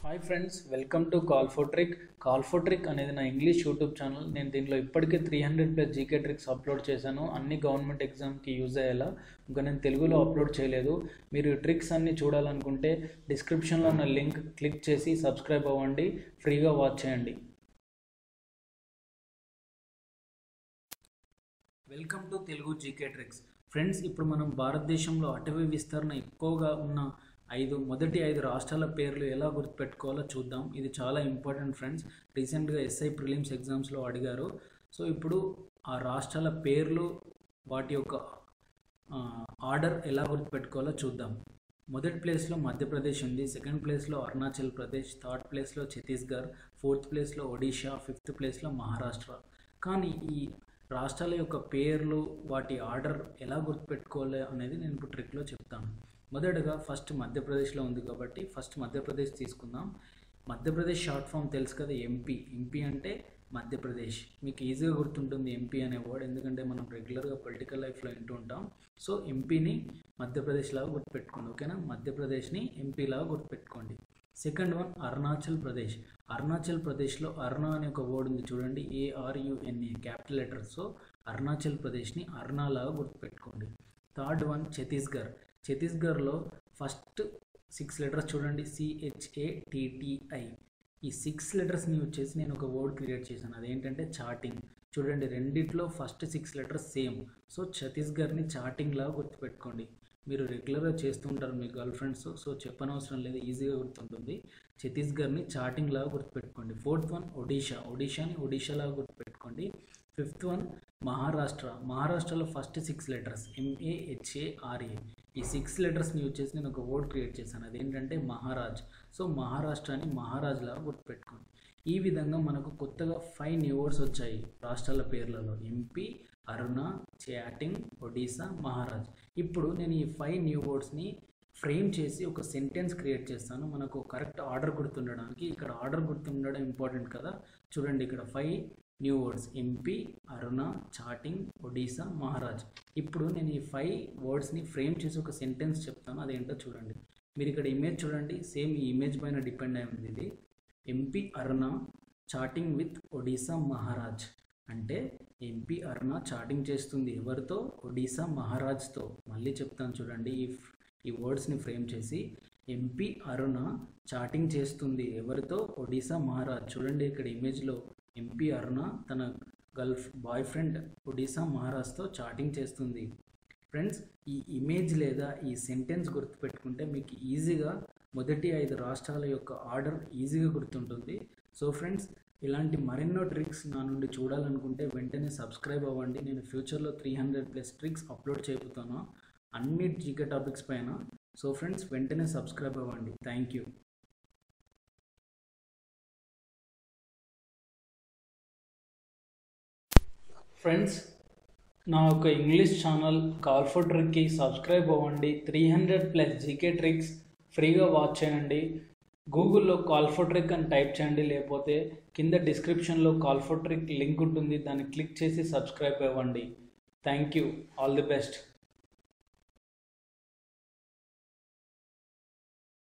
hi friends welcome to call for trick call for trick అనేది నా English YouTube channel నేను దీనిలో ఇప్పటికే three hundred plus GK tricks upload చేశాను అన్ని గవర్నమెంట్ ఎగ్జామ్కి యూజ్ అయ్యేలా ఇంకా నేను తెలుగులో అప్లోడ్ చేయలేదు మీరు ఈ ట్రిక్స్ అన్ని చూడాలనుకుంటే డిస్క్రిప్షన్లో ఉన్న లింక్ క్లిక్ చేసి సబ్స్క్రైబ్ అవ్వండి ఫ్రీగా వాచ్ చేయండి welcome to Telugu GK tricks friends ఇప్పుడు మనం భారతదేశంలో అటవీ విస్తరణ ఎక్కువగా ఉన్న ఐదు మొదటి ఐదు రాష్ట్రాల పేర్లు ఎలా గుర్తుపెట్టుకోవాలో చూద్దాం ఇది చాలా ఇంపార్టెంట్ ఫ్రెండ్స్ రీసెంట్గా ఎస్ఐ ప్రిలిమ్స్ ఎగ్జామ్స్లో అడిగారు సో ఇప్పుడు ఆ రాష్ట్రాల పేర్లు వాటి యొక్క ఆర్డర్ ఎలా గుర్తుపెట్టుకోవాలో చూద్దాం మొదటి ప్లేస్లో మధ్యప్రదేశ్ ఉంది సెకండ్ ప్లేస్లో అరుణాచల్ ప్రదేశ్ థర్డ్ ప్లేస్లో ఛత్తీస్గఢ్ ఫోర్త్ ప్లేస్లో ఒడిషా ఫిఫ్త్ ప్లేస్లో మహారాష్ట్ర కానీ ఈ రాష్ట్రాల యొక్క పేర్లు వాటి ఆర్డర్ ఎలా గుర్తుపెట్టుకోవాలి అనేది నేను ఇప్పుడు ట్రిక్లో చెప్తాను మొదటగా ఫస్ట్ మధ్యప్రదేశ్లో ఉంది కాబట్టి ఫస్ట్ మధ్యప్రదేశ్ తీసుకుందాం మధ్యప్రదేశ్ షార్ట్ ఫామ్ తెలుసు కదా ఎంపీ ఎంపీ అంటే మధ్యప్రదేశ్ మీకు ఈజీగా గుర్తుంటుంది ఎంపీ అనే వర్డ్ ఎందుకంటే మనం రెగ్యులర్గా పొలిటికల్ లైఫ్లో వింటూ ఉంటాం సో ఎంపీని మధ్యప్రదేశ్ లాగా గుర్తుపెట్టుకోండి ఓకేనా మధ్యప్రదేశ్ని ఎంపీ లాగా గుర్తుపెట్టుకోండి సెకండ్ వన్ అరుణాచల్ ప్రదేశ్ అరుణాచల్ ప్రదేశ్లో అరుణ అనే ఒక వర్డ్ ఉంది చూడండి A R U N A capital letter so Arunachal ప్రదేశ్ని అరుణా లాగా గుర్తుపెట్టుకోండి థర్డ్ వన్ ఛత్తీస్గఢ్ ఛత్తీస్గఢ్లో ఫస్ట్ సిక్స్ లెటర్స్ చూడండి సిహెచ్ఏటిటిఐ ఈ సిక్స్ లెటర్స్ని యూజ్ చేసి నేను ఒక వర్డ్ క్రియేట్ చేశాను అదేంటంటే చాటింగ్ చూడండి రెండిట్లో first six letters same so ఛత్తీస్గఢ్ని చాటింగ్ లాగా గుర్తుపెట్టుకోండి మీరు రెగ్యులర్గా చేస్తుంటారు మీ గర్ల్ ఫ్రెండ్స్ సో చెప్పనవసరం లేదు ఈజీగా గుర్తుంటుంది ఛత్తీస్గఢ్ని చాటింగ్ లాగా గుర్తుపెట్టుకోండి ఫోర్త్ వన్ ఒడిషా ఒడిషాని ఒడిషా లాగా గుర్తుపెట్టుకోండి ఫిఫ్త్ వన్ మహారాష్ట్ర మహారాష్ట్రలో ఫస్ట్ సిక్స్ లెటర్స్ ఎంఏహెచ్ఏఆర్ఏ ఈ సిక్స్ లెటర్స్ని యూజ్ చేసి నేను ఒక వర్డ్ క్రియేట్ చేశాను అదేంటంటే మహారాజ్ సో మహారాష్ట్రాని మహారాజ్ లాగా గుర్తుపెట్టుకోండి ఈ విధంగా మనకు కొత్తగా ఫైవ్ న్యూ వర్డ్స్ వచ్చాయి రాష్ట్రాల పేర్లలో ఎంపీ అరుణ చాటింగ్ ఒడిశా మహారాజ్ ఇప్పుడు నేను ఈ ఫైవ్ న్యూ వర్డ్స్ని ఫ్రేమ్ చేసి ఒక సెంటెన్స్ క్రియేట్ చేస్తాను మనకు కరెక్ట్ ఆర్డర్ గుర్తుండడానికి ఇక్కడ ఆర్డర్ గుర్తుండడం ఇంపార్టెంట్ కదా చూడండి ఇక్కడ five new words MP Aruna chatting Odisha Maharaj ఇప్పుడు నేను ఈ ఫైవ్ వర్డ్స్ని ఫ్రేమ్ చేసి ఒక సెంటెన్స్ చెప్తాను అదేంటో చూడండి మీరు ఇక్కడ ఇమేజ్ చూడండి సేమ్ ఈ ఇమేజ్ పైన డిపెండ్ అయి ఉంది ఇది MP Aruna chatting with Odisha Maharaj అంటే ఎంపీ అరుణ చాటింగ్ చేస్తుంది ఎవరితో ఒడిశా మహారాజ్తో మళ్ళీ చెప్తాను చూడండి ఈ ఈ వర్డ్స్ని ఫ్రేమ్ చేసి ఎంపీ అరుణ చాటింగ్ చేస్తుంది ఎవరితో ఒడిశా మహారాజ్ చూడండి ఇక్కడ ఇమేజ్లో ఎంపీ అరుణ తన గర్ల్ బాయ్ ఫ్రెండ్ ఒడిశా మహారాజ్తో చాటింగ్ చేస్తుంది ఫ్రెండ్స్ ఈ ఇమేజ్ లేదా ఈ సెంటెన్స్ గుర్తుపెట్టుకుంటే మీకు ఈజీగా మొదటి ఐదు రాష్ట్రాల యొక్క ఆర్డర్ ఈజీగా గుర్తుంటుంది సో ఫ్రెండ్స్ ఇలాంటి మరెన్నో ట్రిక్స్ నా నుండి చూడాలనుకుంటే వెంటనే సబ్స్క్రైబ్ అవ్వండి నేను ఫ్యూచర్లో three hundred plus tricks upload చేయబోతాను అన్ని జీకే టాపిక్స్ పైన సో ఫ్రెండ్స్ వెంటనే సబ్స్క్రైబ్ అవ్వండి థ్యాంక్ యూ ఫ్రెండ్స్ నా యొక్క ఇంగ్లీష్ ఛానల్ కాల్ ఫర్ ట్రిక్కి సబ్స్క్రైబ్ అవ్వండి three hundred plus GK tricks ఫ్రీగా వాచ్ చేయండి గూగుల్లో కాల్ ఫర్ ట్రిక్ అని టైప్ చేయండి లేకపోతే కింద డిస్క్రిప్షన్లో కాల్ ఫర్ ట్రిక్ లింక్ ఉంటుంది దాన్ని క్లిక్ చేసి సబ్స్క్రైబ్ అవ్వండి thank you all the best